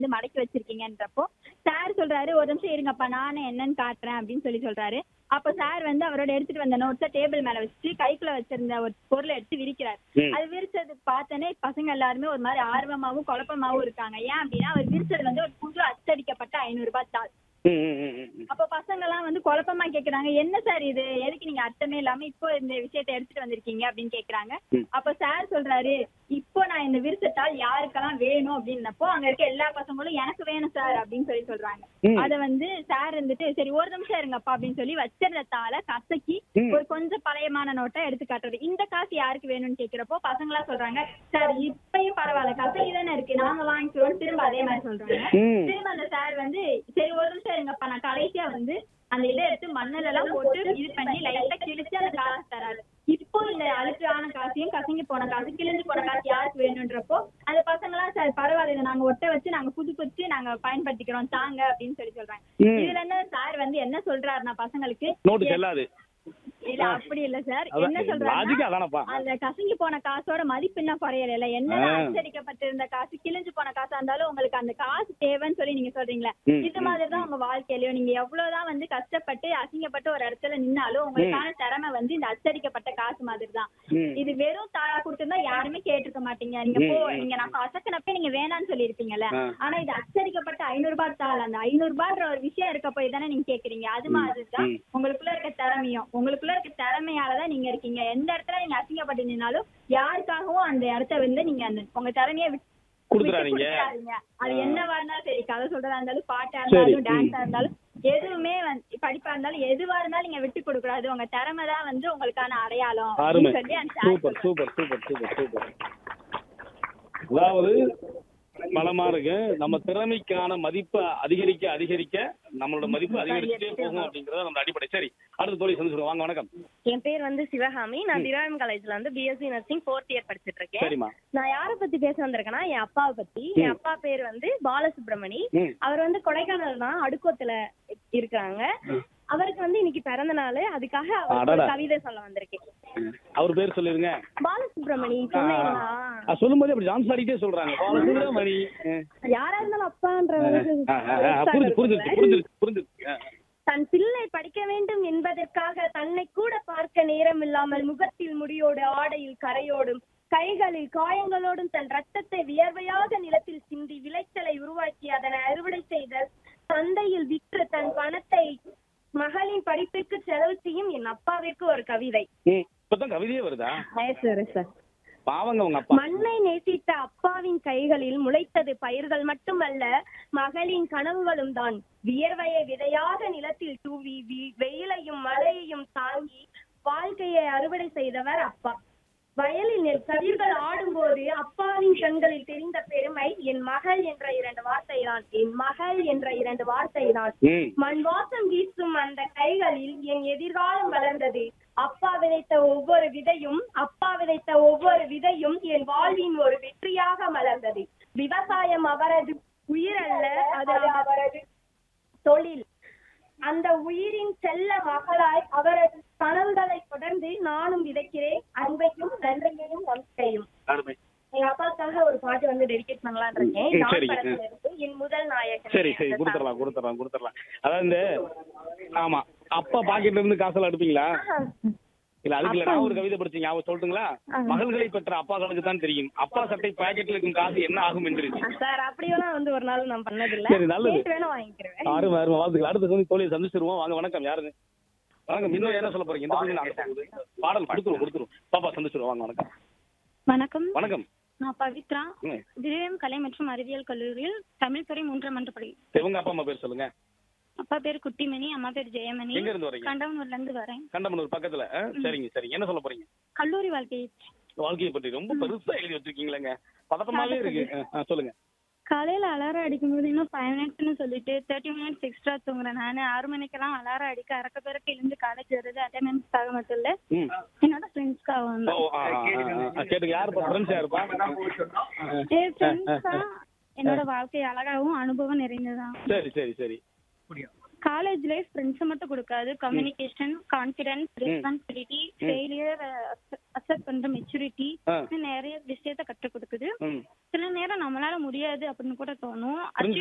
வந்து மடக்கி வச்சிருக்கீங்கன்றப்போ சார் சொல்றாரு ஒரு நிமிஷம் இருங்கப்பா நானே என்னன்னு காட்டுறேன் அப்படின்னு சொல்லி சொல்றாரு அப்ப சார் வந்து அவரோட எடுத்துட்டு வந்த நோட்ஸ டேபிள் மேல வச்சு கைக்குள்ள வச்சிருந்த ஒரு பொருளை எடுத்து விரிக்கிறார் ம். அது விரிச்சது பார்த்தோன்னே பசங்க எல்லாருமே ஒரு மாதிரி ஆர்வமாவும் குழப்பமாவும் இருக்காங்க ஏன் அப்படின்னா அவர் விரிச்சது வந்து ஒரு புது அச்சடிக்கப்பட்ட ஐநூறு ரூபாய் தாள் ம், ம், ம், ம், ம். அப்ப பசங்க எல்லாம் வந்து குழப்பமா கேக்குறாங்க என்ன சார் இது எதுக்கு நீங்க அர்த்தமே இல்லாம இப்போ இந்த விஷயத்தை எடுத்துட்டு வந்திருக்கீங்க அப்படின்னு கேக்குறாங்க ம். அப்ப சார் சொல்றாரு இப்போ நான் இந்த விருசத்தால் யாருக்கெல்லாம் வேணும் அப்படின்னப்போ அங்க இருக்க எல்லா பசங்களும் எனக்கு வேணும் சார் அப்படின்னு சொல்லி சொல்றாங்க ம். அத வந்து சார் இருந்துட்டு சரி ஒரு நிமிஷம் இருங்கப்பா அப்படின்னு சொல்லி வச்சிருந்த தாளை கசக்கி ம். ஒரு கொஞ்சம் பழையமான நோட்டை எடுத்து காட்டுறது இந்த காசு யாருக்கு வேணும்னு கேக்குறப்போ பசங்களா சொல்றாங்க சார் இப்பயும் பரவாயில்ல கசக்கி தானே இருக்கு நாங்க வாங்கிக்கிறோம் திரும்ப அதே மாதிரி சொல்றாங்க ம். திரும்ப அந்த சார் வந்து சரி ஒரு நிமிஷம் இருங்கப்பா நான் கடைசியா வந்து அந்த இதை எடுத்து மண்ணுல எல்லாம் போட்டு இது பண்ணி லைட்டா கிழிச்சு அந்த காசு தராரு இப்போ இந்த அழுக்கான காசையும் கசங்கி போன காசு கிழிஞ்சு போன காசு யாருக்கு வேணும்ன்றப்போ அந்த பசங்களாம் சார் பரவாயில்ல இதை நாங்க ஒட்ட வச்சு நாங்க புதுப்பிச்சு நாங்க பயன்படுத்திக்கிறோம் தாங்க அப்படின்னு சொல்லி சொல்றாங்க ம். இதுல என்ன சார் வந்து என்ன சொல்றாருன்னா பசங்களுக்கு நோட்டு செல்லாது இல்ல அப்படி இல்ல சார் அதான், என்ன லாஜிக்கா சொல்றாங்க அதானப்பா அந்த கசங்கி போன காசோட மதிப்பு என்ன குறையல என்ன ஆ. அச்சடிக்கப்பட்டிருந்த காசு கிழிஞ்சு போன காசா இருந்தாலும் உங்களுக்கு அந்த காசு தேவைன்னு சொல்லி நீங்க சொல்றீங்களே ம், இது மாதிரிதான் உங்க வாழ்க்கையிலயும் நீங்க எவ்வளவுதான் வந்து கஷ்டப்பட்டு அசிங்கப்பட்டு ஒரு இடத்துல நின்னாலும் உங்களுக்கான திறமை வந்து இந்த அச்சடிக்கப்பட்ட காசு மாதிரி தான் ம். இது வெறும் தாளா கொடுத்திருந்தா யாருமே கேட்டிருக்க மாட்டீங்க நீங்க போ நீங்க நான் கசக்கினப்ப நீங்க வேணாம்னு சொல்லிருப்பீங்கல்ல ஆ. ஆனா இது அச்சடிக்கப்பட்ட ஐநூறு ரூபாய் தாள் அந்த ஐநூறு ரூபாய்ன்ற ஒரு விஷயம் இருக்க போய் தானே நீங்க கேக்குறீங்க அது மாதிரிதான் ம். உங்களுக்குள்ள இருக்க திறமையும் உங்களுக்குள்ள இருக்க திறமையாலதான் நீங்க இருக்கீங்க எந்த இடத்துல நீங்க அசிங்கப்பட்டு நின்னாலும் யாருக்காகவும் அந்த இடத்த வந்து நீங்க அந்த உங்க திறமைய விட்டு கொடுத்துறாதீங்க. விட்டு கொடுத்துறாதீங்க. அது என்னவா இருந்தாலும் சரி கதை சொல்றதா இருந்தாலும் பாட்டா சரி. இருந்தாலும் டான்ஸா இருந்தாலும் எதுவுமே வந்து படிப்பா இருந்தாலும் எதுவா இருந்தாலும் நீங்க விட்டு கொடுக்க கூடாது உங்க திறமை தான் வந்து உங்களுக்கான அடையாளம் அருமை அப்படின்னு சொல்லி அந்த sir super super super super super அதாவது பலமா இருக்கு நம்ம திறமைக்கான மதிப்பை அதிகரிக்க அதிகரிக்க நம்மளோட மதிப்பு அதிகரிச்சுட்டே போகும் அப்படிங்கறத நம்ம அடிப்படை சரி அடுத்த தோழி சந்திச்சிருவோம் வாங்க வணக்கம் என் பேர் வந்து சிவகாமி நான் திராவிடம் காலேஜ்ல வந்து பிஎஸ்சி நர்சிங் ஃபோர்த் இயர் படிச்சிட்டு இருக்கேன் சரிம்மா நான் யாரை பத்தி பேச வந்திருக்கேன்னா என் அப்பாவை பத்தி என் அப்பா பேர் வந்து பாலசுப்ரமணி ம். அவர் வந்து கொடைக்கானல் தான் அடுக்கோத்துல இருக்காங்க அவருக்கு வந்து இன்னைக்கு பிறந்த நாள் அதுக்காக அவருக்கு ஒரு அடடா. கவிதை சொல்ல வந்திருக்கேன் அவர் பேர் சொல்லிருங்க பாலசுப்ரமணி சொன்னீங்களா ஆ, சொல்லும்போது அப்படி டான்ஸ் ஆடிட்டே சொல்றாங்க பாலசுப்ரமணி யாரா இருந்தாலும் அப்பான்ற ஆ, ஆ, ஆ, புரிஞ்சு புரிஞ்சிருச்சு புரிஞ்சிருச்சு புரிஞ்சிருச்சு ஆ. தன் பிள்ளை படிக்க வேண்டும் என்பதற்காக தன்னை கூட பார்க்க நேரம் இல்லாமல் முகத்தில் முடியோடு ஆடையில் கரையோடும் கைகளில் காயங்களோடும் தன் ரத்தத்தை வியர்வையாக நிலத்தில் சிந்தி விளைச்சலை உருவாக்கி அதனை அறுவடை செய்தல் சந்தையில் விற்று தன் பணத்தை மகளின் படிப்பிற்கு செலவு செய்யும் என் அப்பாவிற்கு ஒரு கவிதை ம், இப்பதான் கவிதையே வருதா சார் பாவங்க உங்க அப்பா மண்ணை நேசித்த அப்பாவின் கைகளில் முளைத்தது பயிர்கள் மட்டுமல்ல மகளின் கனவுகளும் தான் வியர்வையை விதையாக நிலத்தில் தூவி வி- வெயிலையும் மழையையும் தாங்கி வாழ்க்கையை அறுவடை செய்தவர் அப்பா வயலில் நெல் கதிர்கள் ஆடும்போது அப்பாவின் கண்களில் தெரிந்த பெருமை என் மகள் என்ற இரண்டு வார்த்தை தான் என் மகள் என்ற இரண்டு வார்த்தை தான் ம் மண் வாசம் வீசும் அந்த கைகளில் என் எதிர்காலம் வளர்ந்தது அப்பா விதைத்த ஒவ்வொரு விதையும் அப்பா விதைத்த ஒவ்வொரு விதையும் என் வாழ்வின் ஒரு வெற்றியாக மலர்ந்தது விவசாயம் அவரது உயிர் அல்ல அது அவரது தொழில் அந்த உயிரின் செல்ல மகளாய் அவரது கனவுகளை தொடர்ந்து நானும் விதைக்கிறேன் அன்பையும் நன்றியையும் நம்பிக்கையும் அருமை எங்க அப்பாவுக்காக ஒரு பாட்டு வந்து டெடிகேட் பண்ணலாம்னு இருக்கேன் ம், நான் சரிங்க. படத்துல இருந்து என் முதல் நாயகன் சரி சரி கொடுத்துடலாம் கொடுத்துடலாம் கொடுத்துடலாம் அதாவது இந்த ஆமா அப்பா பாக்கெட்ல இருந்து காசெல்லாம் எடுப்பீங்களா இல்ல அதுக்கு இல்ல நான் ஒரு கவிதை படிச்சீங்க அவ சொல்லட்டுங்களா மகள்களை பெற்ற அப்பாக்களுக்கு தான் தெரியும் அப்பா சட்டை பாக்கெட்ல இருக்கும் காசு என்ன ஆகும் என்று சார் அப்படியெல்லாம் வந்து ஒரு நாள் நான் பண்ணதில்ல சரி, நல்லது. கேட்டு வேணா வாங்கிக்கிறேன் அருமை அருமை வாழ்த்துக்கள் அடுத்த சொல்லி தோழியை சந்திச்சிருவோம் வாங்க வணக்கம் யாருங்க வணக்கம் இன்னும் என்ன சொல்ல போறீங்க இந்த பக்கம் நான் சொல்லுது. பாடல் கொடுத்துருவோம் கொடுத்துருவோம் பாப்பா சந்திச்சிருவோம் வாங்க வணக்கம் வணக்கம் வணக்கம் நான் பவித்ரா ம். திரவியம் கலை மற்றும் அறிவியல் கல்லூரியில் தமிழ் துறை மூன்றாம் ஆண்டு படி இவங்க அப்பா அம்மா பேர் சொல்லுங்க அப்பா பேர் குட்டிமணி அம்மா பேர் ஜெயமணி எங்க இருந்து வரீங்க கண்டவனூர்ல இருந்து வரேன் கண்டமனூர் பக்கத்துல ஆ? சரிங்க சரிங்க என்ன சொல்ல போறீங்க கல்லூரி வாழ்க்கை வாழ்க்கையை பற்றி ரொம்ப பெருசா எழுதி வச்சிருக்கீங்களேங்க பதட்டமாவே இருக்கு ஆ, ஆ, சொல்லுங்க காலையில அலாரம் அடிக்கும்போது இன்னும் ஃபைவ் மினிட்ஸ்னு சொல்லிட்டு தேர்ட்டி மினிட்ஸ் எக்ஸ்ட்ரா தூங்குறேன் நான் ஆறு மணிக்கெல்லாம் அலாரம் அடிக்க அறக்க பிறக்க எழுந்து காலேஜ் வருது அட்டெண்டன்ஸ்க்காக மட்டும் இல்ல ம் என்னோட ஃப்ரெண்ட்ஸ்க்காக ஓ, ஆ, ஆ, ஆ, ஆ, கேட்டுங்க யாருப்பா ஃப்ரெண்ட்ஸ் யாருப்பா என் ஃப்ரெண்ட்ஸ் தான் என்னோட வாழ்க்கை அழகாகவும் அனுபவம் நிறைந்ததான் சரி சரி சரி காலேஜ் லைஃப் ஃப்ரெண்ட்ஸ் மட்டும் கொடுக்காது communication confidence responsibility failure accept பண்ற மெச்சூரிட்டி ஆ. நிறைய விஷயத்த கற்றுக் கொடுக்குது ம் சில நேரம் நம்மளால முடியாது அப்படின்னு கூட தோணும் Friends